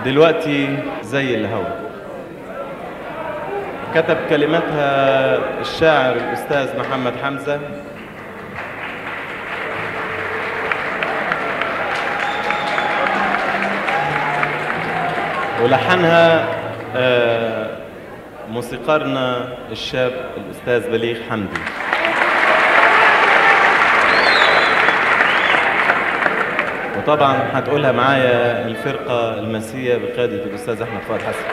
دلوقتي زي الهوا كتب كلماتها الشاعر الأستاذ محمد حمزة ولحنها آه، موسيقارنا الشاب الأستاذ بليغ حمدي وطبعا هتقولها معايا الفرقة المسية بقيادة الأستاذ أحمد فؤاد حسن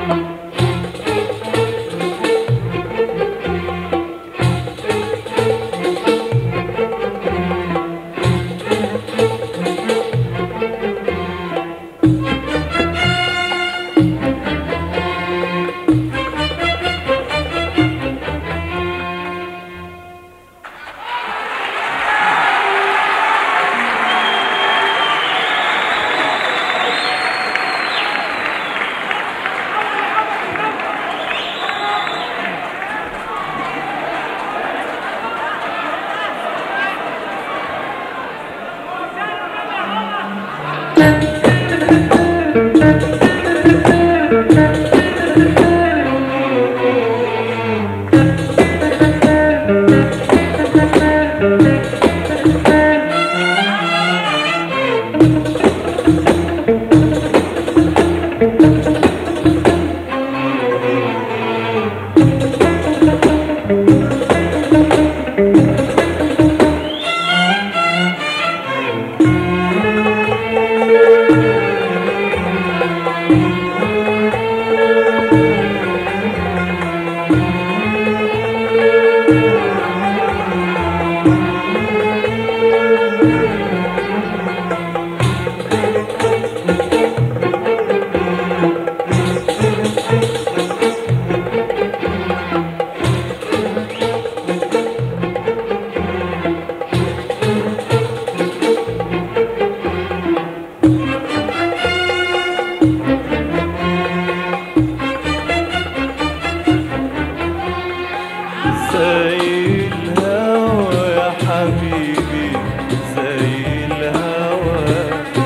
زي الهوى يا حبيبي زي الهوى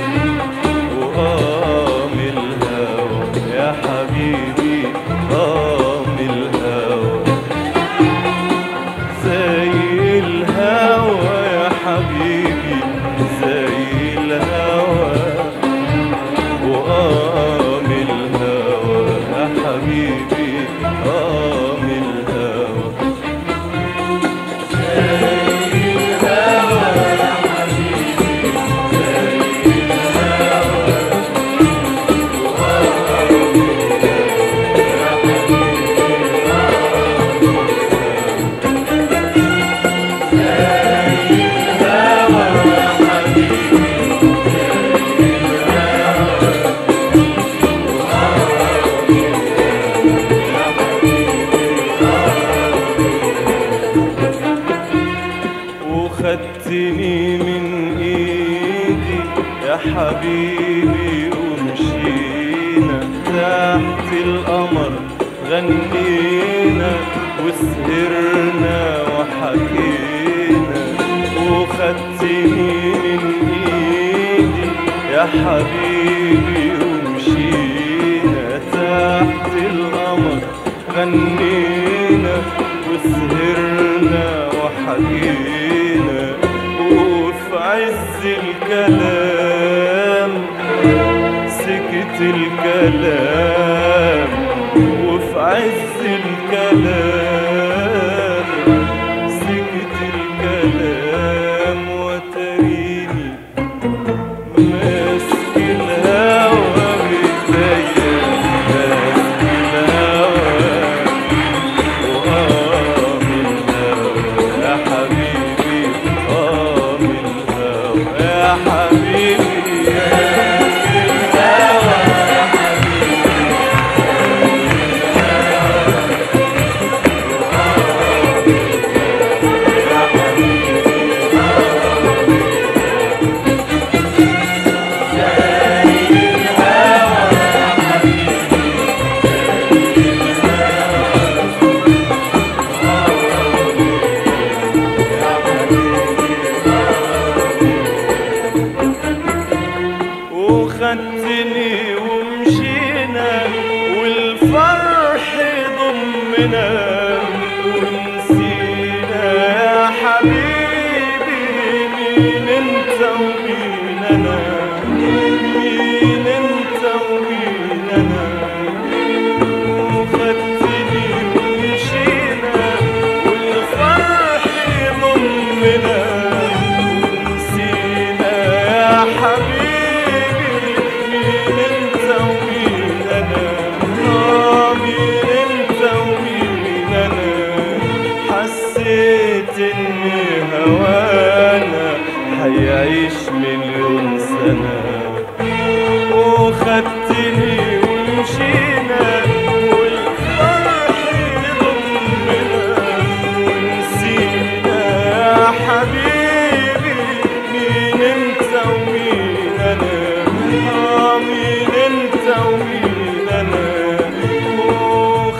وقام الهوى يا حبيبي قام الهوى زي الهوى يا حبيبي زي الهوى وقام الهوى يا حبيبي قام الهوى وخدتني من ايدي يا حبيبي ومشينا تحت القمر غنينا وسهرنا وحكينا وخدتني من ايدي يا حبيبي ومشينا تحت القمر غنينا وسهرنا وحكينا وفي عز الكلام سكت الكلام وفي عز الكلام سكت الكلام وتريني ماسك الهوى بإيديا ماسك الهوى وقام الهوى يا حبيبي قام الهوى يا حبيبي وخدتني ومشينا والفرح ضمنا ونسينا يا حبيبي مين انت ومين انا مين انت ومين انا وخدتني ومشينا والفرح ضمنا ونسينا يا حبيبي مين انت ومين انا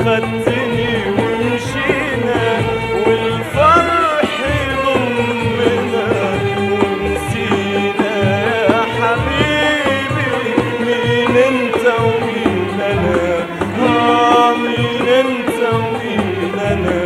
وخدتني ومشينا والفرح ضمنا ونسينا يا حبيبي مين انت ومين انا اه مين انت ومين انا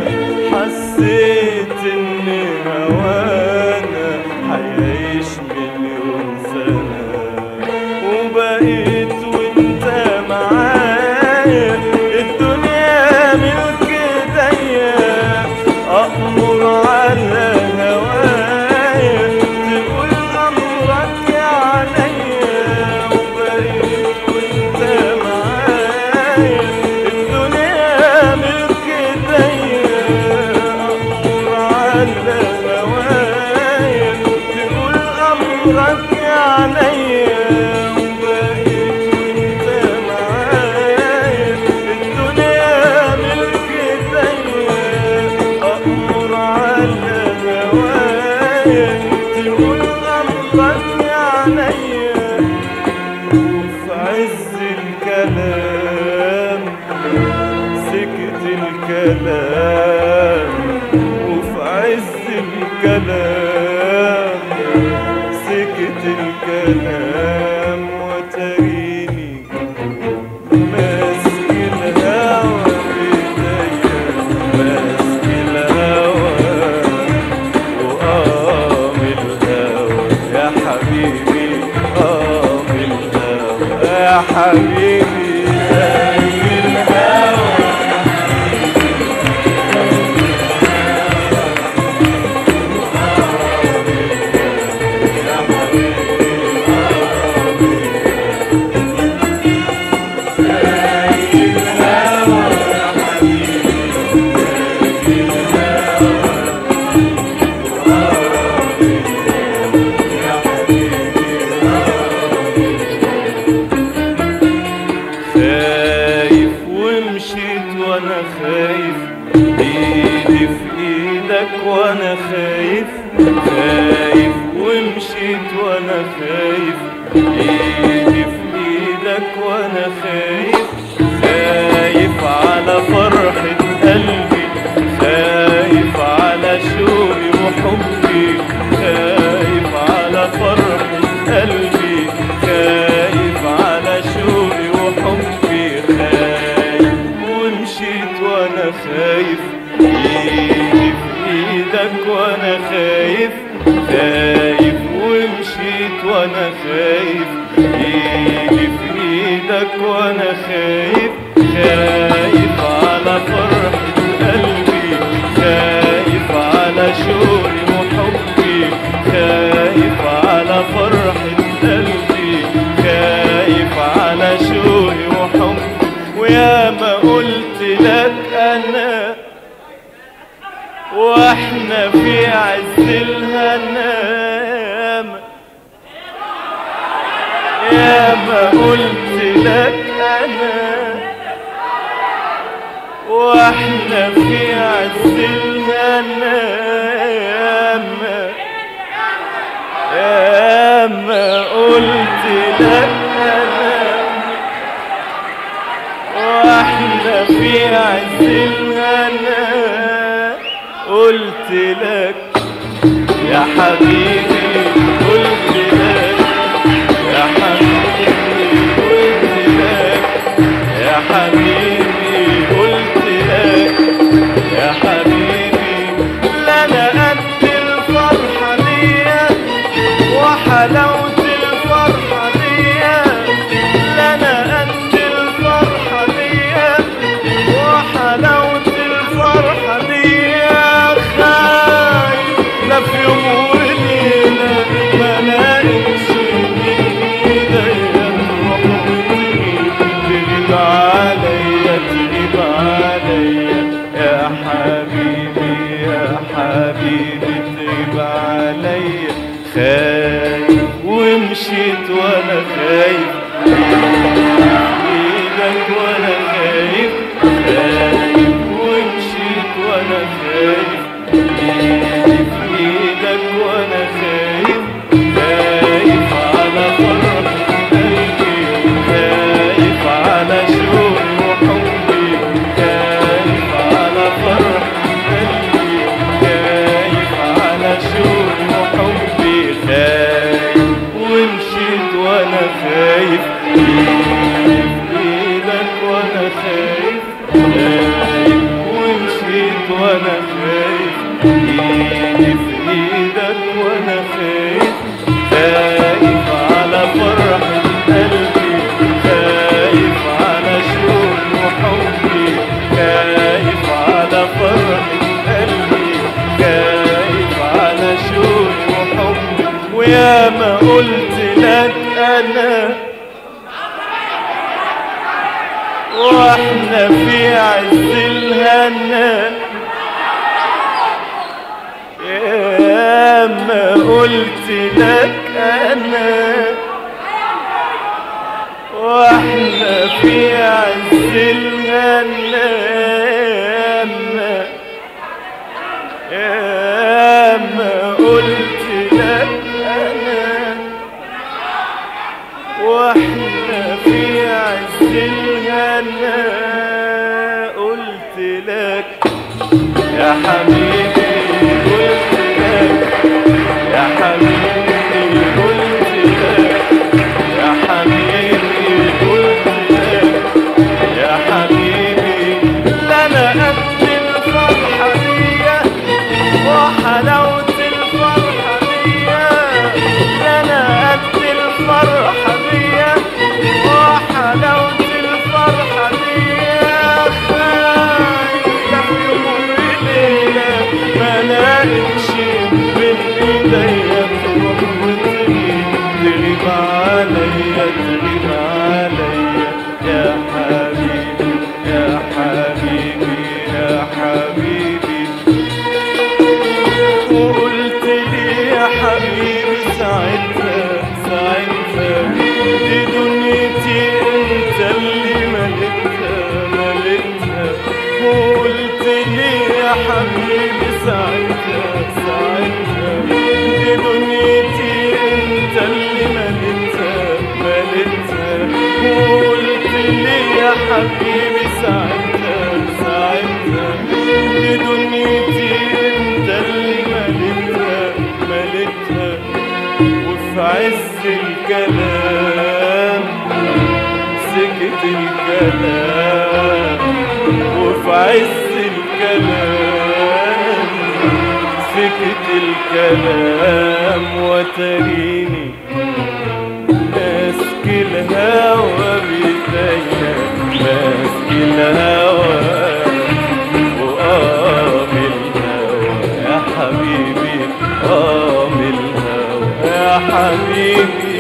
حسيت ان هوانا هيعيش مليون سنة وبقيت وانت معايا الدنيا ملك ايديا أأمر على هوايا تقول أمرك يا عليا وبقيت وانت معايا الدنيا ملك ايديا أأمر على هوايا تقول أمرك يا عليا وبقيت وانت معايا الدنيا ملك ايديا أأمر على هوايا تقول أمرك يا عليا وفي عز الكلام سكت الكلام وفي عز الكلام سكت الكلام وتريني ماسك الهوى بيديا ماسك الهوى وقام الهوى يا حبيبي قام الهوى يا حبيبي قام الهوى خايف ومشيت وانا خايف ايدي في ايدك وانا خايف خايف ومشيت وانا خايف ايدي في ايدك وانا خايف خايف على فرحة قلبي خايف على شوقي وحبي خايف على فرحة قلبي خايف على شوقي وحبي خايف ومشيت وانا خايف ايدي في ايدك وانا خايف خايف ومشيت وانا خايف ايدي في ايدك وانا خايف خايف على فرحة قلبي خايف على شوقي وحبي خايف على فرحة قلبي خايف على شوقي وحبي ويا ما قلت لك انا واحنا في عز الهنام يا ما قلت لك انا واحنا في عز الهنام يا ما قلت لك انا واحنا في عز الهنا قلت لك يا حبيبي قلت لك يا حبيبي قلت لك يا حبيبي قلت لك يا حبيبي لا انا قد الفرحه دي وحلاوه الفرحه دي لا انا قد الفرحه دي وحلاوه الفرحه دي خايف لا في يوم وليله خايف خايف ومشيت وانا خايف ايدي في ايدك وانا خايف خايف على فرحة قلبي خايف على شوق وحبي خايف على فرحة قلبي خايف على شوق وحبي ويا ما قلت لك انا واحنا في عز الهنا يا ما قلت لك انا واحنا في عز الهنا يا ما يا ما قلت لك انا واحنا في عز الهنا قلت لك يا حبيبي قلت لك يا حبيبي قلت لك يا حبيبي قلت لك يا حبيبي لا انا قد الفرحه دي وحلاوه الفرحه دي لا انا قد الفرحه دي وحلاوه الفرحه دي خايف يوم وليله ما لقيتش بين ايديا تروح وتغيب تغيب عليا تغيب عليا يا حبيبي يا حبيبي يا حبيبي وقلت لي يا حبيبي ساعتها ساعتها دي دنيتي انت اللي ملكتها ملكتها وقلت لي يا حبيبي ساعتها ساعتها دي دنيتي انت اللي ملكتها ملكتها وقلت لي يا حبيبي ساعتها ساعتها دي دنيتي انت اللي ملكتها ملكتها وفي عز الكلام سكت الكلام وفي عز الكلام سكت الكلام وتريني ماسك الهوى بيديا ماسك الهوى وقام الهوى يا حبيبي قام الهوى يا حبيبي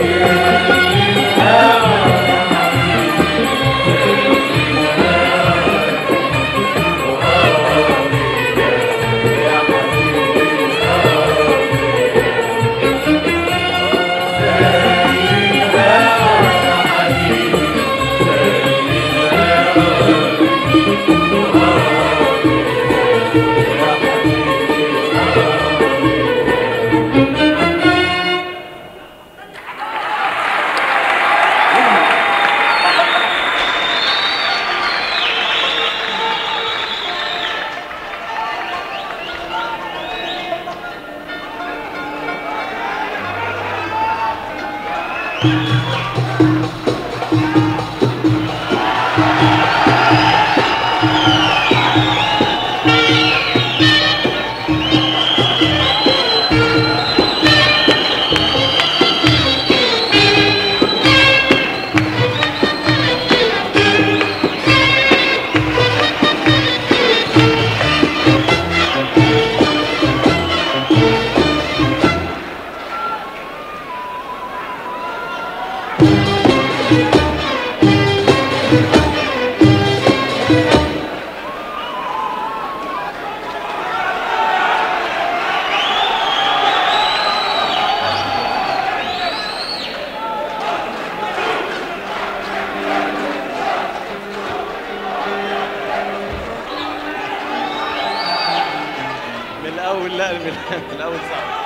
من الاول لا من من الاول صعب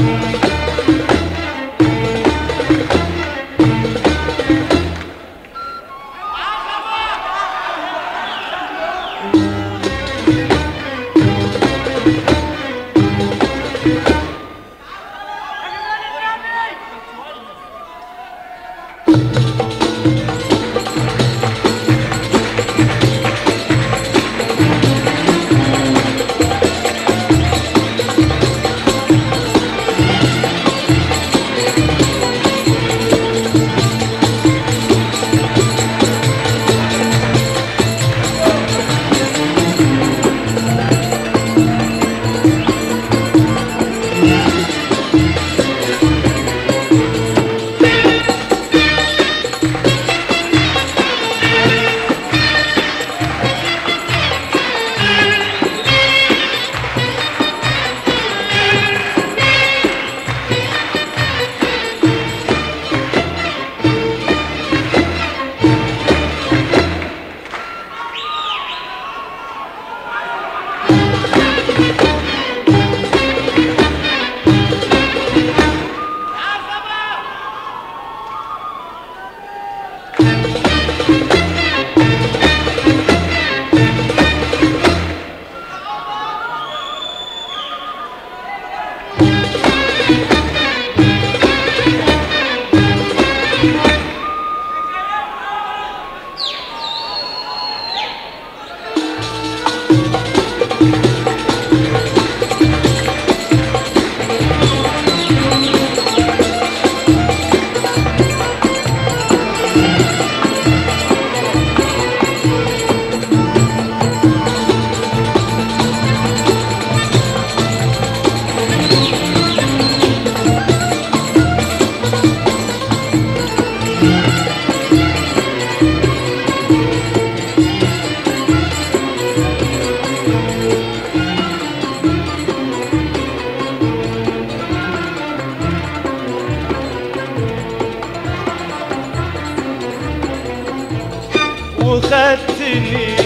وخدتني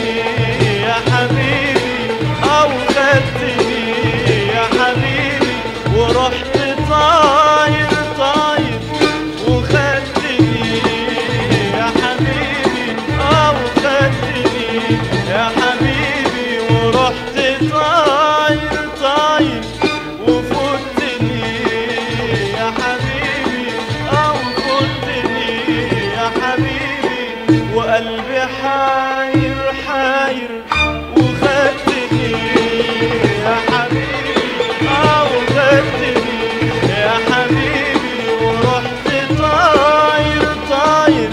يا حبيبي او خدتني يا حبيبي ورحت طاير طاير وخدتني يا حبيبي او خدتني يا حبيبي ورحت طاير طاير وفوتني يا حبيبي او فوتني يا حبيبي وقلبي حاير حاير وخدتني يا حبيبي او خدتني يا حبيبي ورحت طاير طاير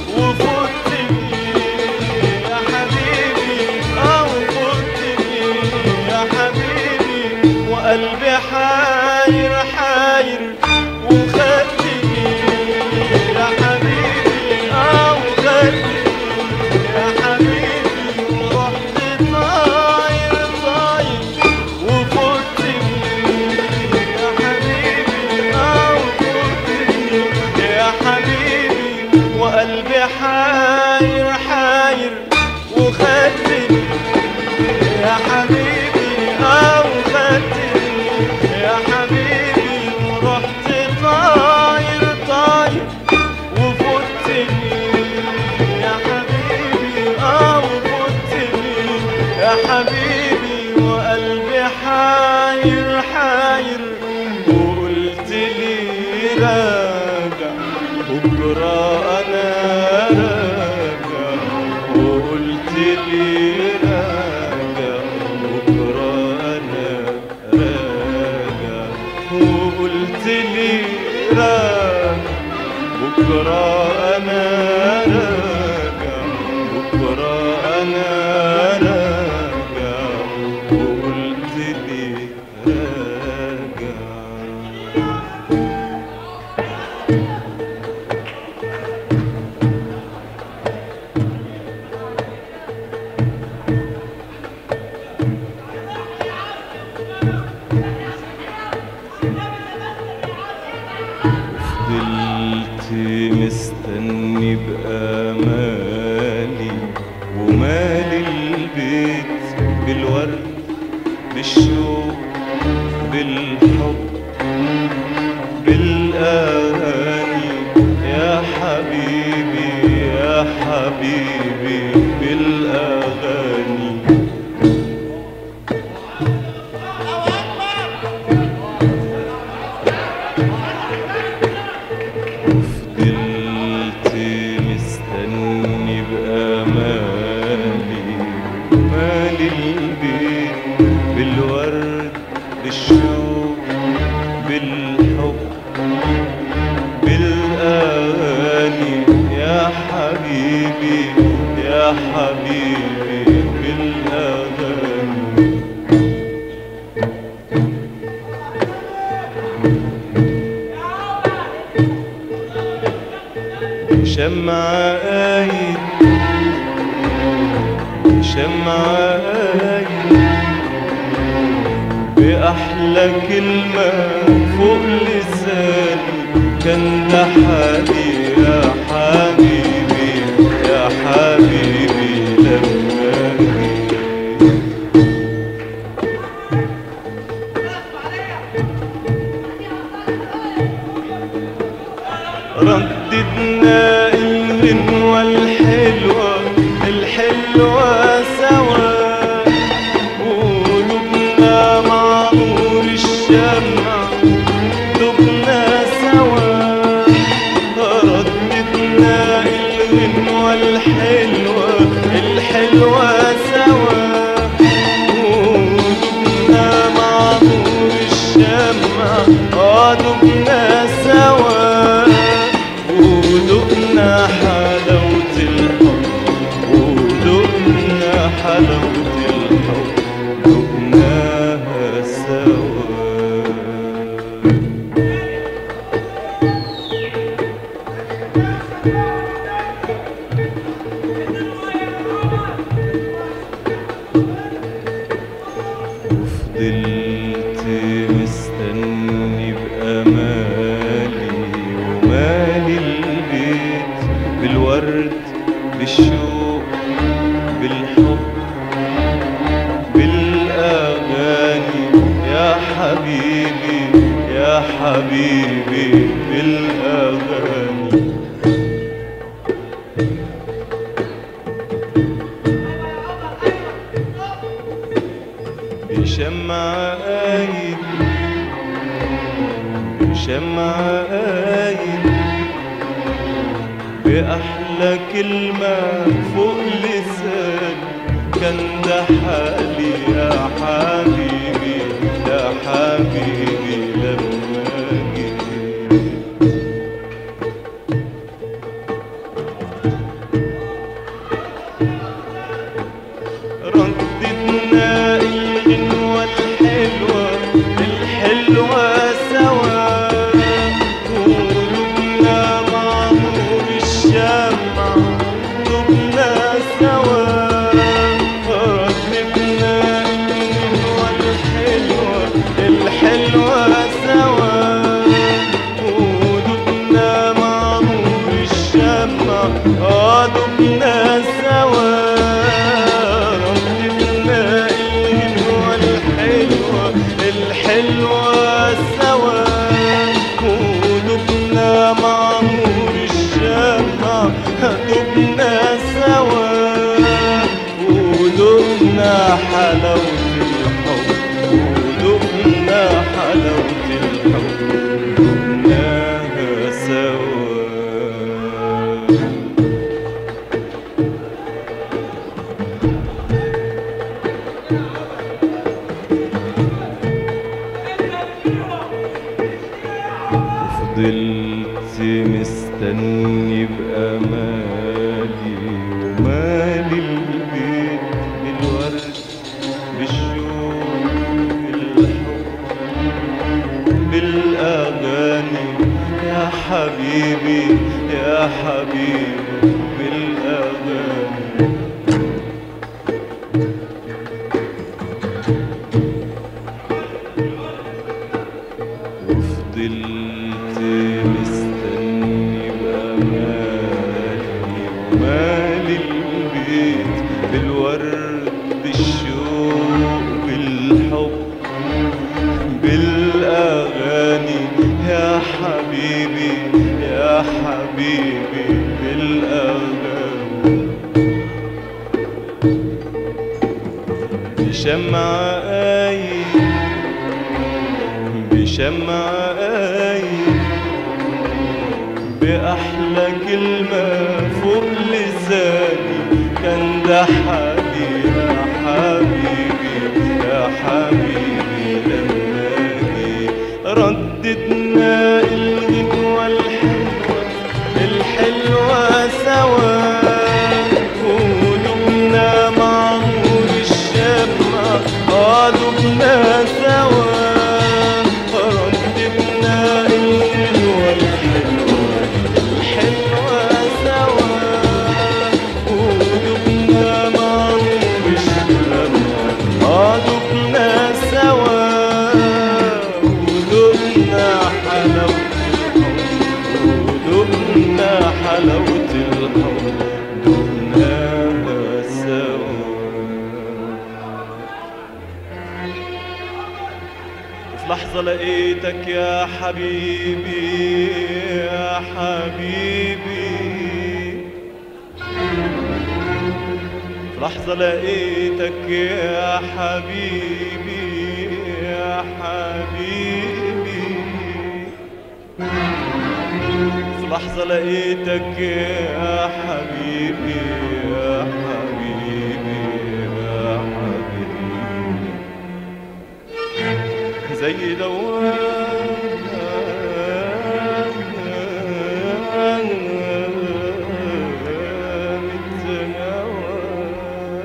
وفوتني يا حبيبي او فوتني يا حبيبي وقلبي حاير حاير وخدتني يا حبيبي او خدتني يا حبيبي ورحت طاير طاير وفوتني يا حبيبي او فوتني يا حبيبي وقلبي حاير حاير وخدتني يا حبيبي او خدتني يا حبيبي ورحت طاير طاير وفوتني يا حبيبي او فوتني يا حبيبي وقلبي حاير حاير وقلت لي راجع بكره انا راجع وقلت لي راجع بكره انا راجع وقلت لي راجع بكرة أنا راجع بكرة أنا راجع وقلت لي راجع فضلت مستني بأمالي ومالي البيت بالورد بالشوق بالحب بالأغاني يا حبيبي يا حبيبي بالأغاني فضلت مستني بأمالي مالي البيت بالورد بالشوق بالحب بالأغاني يا حبيبي يا حبيبي بالأغاني شمعة قايد شمعة قايد بأحلى كلمة فوق لساني كان ده حالي يا حبيبي يا حبيبي لما جيت رددنا الغنوة الحلوة الحلوة سوا قلوبنا مع نور الشمع دبنا سوا رددنا الغنوة الحلوة الحلوة سوا قلوبنا مع نور الشمع اه دبنا سوا ودقنا حلاوة الحب ودقنا حلاوة الحب دقناها سوا وفضلت مستني بأمالي ومالي البيت بالورد بالشوق بالحب بالأغاني يا حبيبي يا حبيبي بالأغاني بشمع قايد بشمع قايد بأحلى كلمة فوق لساني كان ده حالي يا حبيبي يا حبيبي لما جيت رددنا الغنوة الحلوة الحلوة سوا قلوبنا مع نور الشمع دبنا سوا رددنا الغنوة الحلوة الحلوة سوا قلوبنا مع نور الشمع اه دبنا سوا رددنا الغنوة الحلوة الحلوة سوا قلوبنا مع نور الشمع دبنا سوا قلوبنا حلاوة الحب قلوبنا حلاوة الحب دبناها سوا فضلت مستني بأمالي ومالي البيت بالورد بالشوق بالحب بالأغاني يا حبيبي يا حبيبي بالأغاني وفضلت مستني بأمالي ومالي البيت بالورد بالشوق بالحب بالأغاني حبيبي بالأغاني بشمعة آي بشمعة آي بأحلى كلمة فوق لساني كان ده حبيبي يا حبيبي يا حبيبي لما جه رددنا الغنوة الحلوة الحلوة سوا قلوبنا مع نور الشمع قلوبنا سوا رددنا الغنوة الحلوة الحلوة سوا قلوبنا مع نور الشمع قلوبنا سوا قلوبنا حلاوة الحب قلوبنا حلاوة الحب دمناها سوا في لحظة لقيتك يا حبيبي يا حبيبي في لحظة لقيتك يا حبيبي يا حبيبي في لحظة لقيتك يا حبيبي يا حبيبي يا حبيبي زي دوام التناوى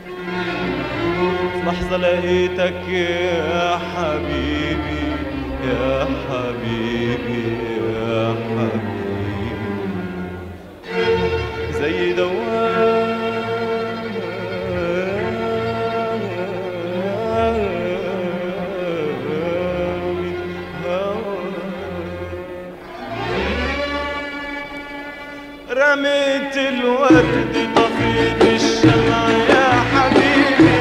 في لحظة لقيتك يا حبيبي يا حبيبي يا حبيبي زي دوام الهوى رميت الورد طفيت الشمع يا حبيبي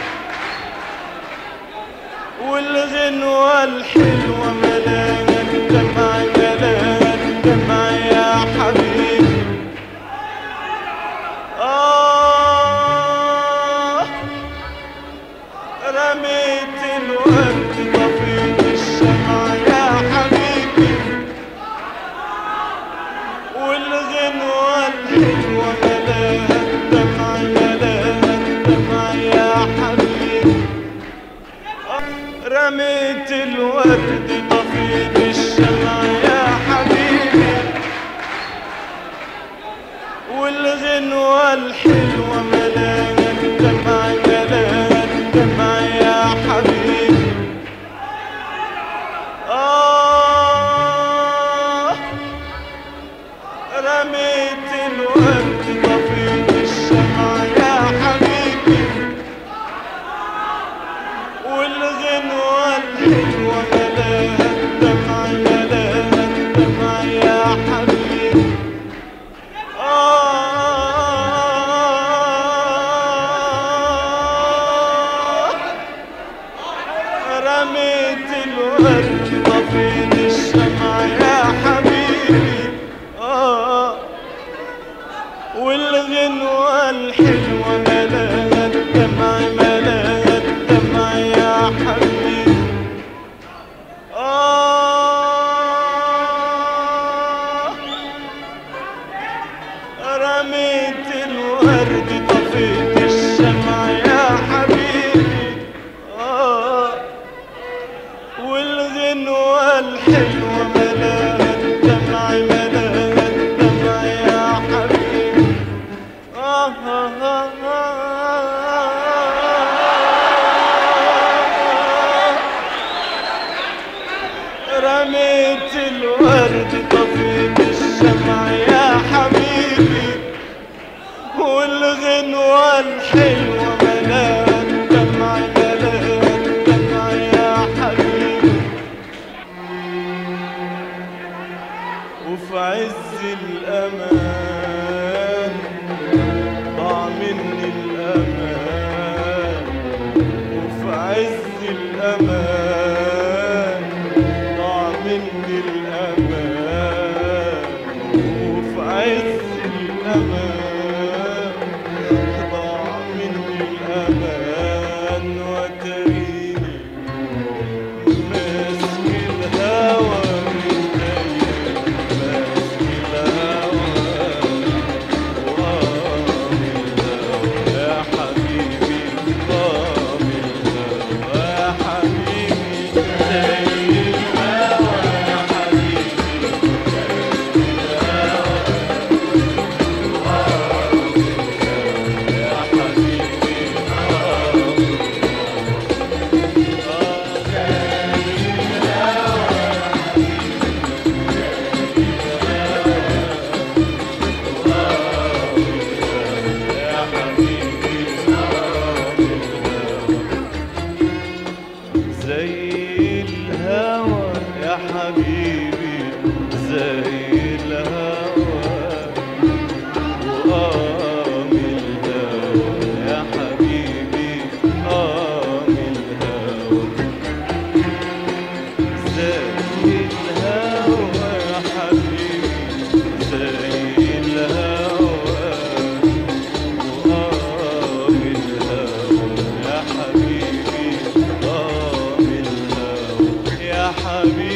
والغنوة الحلوة ملاها الدمع ملاها الدمع يا حبيبي آه رميت الورد طفيت الشمع يا حبيبي والغنوة الحلوة ملاها الدمع ملاها الدمع يا حبيبي رميت الورد طفيت الشمع يا حبيبي والغنوة الحلوة ملاها الدمع ملاها الدمع يا حبيبي آه رميت الورد طفيت الشمع يا حبيبي والغنوة الحلوة ملاها الدمع ملاها الدمع يا حبيبي آه رميت الورد طفيت الشمع يا حبيبي آه والغنوة الحلوة ملاها الدمع ملاها الدمع يا حبيبي آه رميت الورد طفيت الشمع يا حبيبي آه والغنوة الحلوة ملاها الدمع ملاها الدمع يا حبيبي آه آه آه آه رميت الورد طفيت الشمع يا حبيبي والغنوة الحلوة ملاها الدمع ملاها الدمع يا حبيبي وفي عز الأمان ضاع مني الأمان وفي عز الأمان ضاع مني الأمان زي الهوى يا حبيبي زي الهوى وقام الهوى يا حبيبي قام الهوى زي الهوى يا حبيبي زي الهوى وقام الهوى يا حبيبي قام الهوى يا حبيبي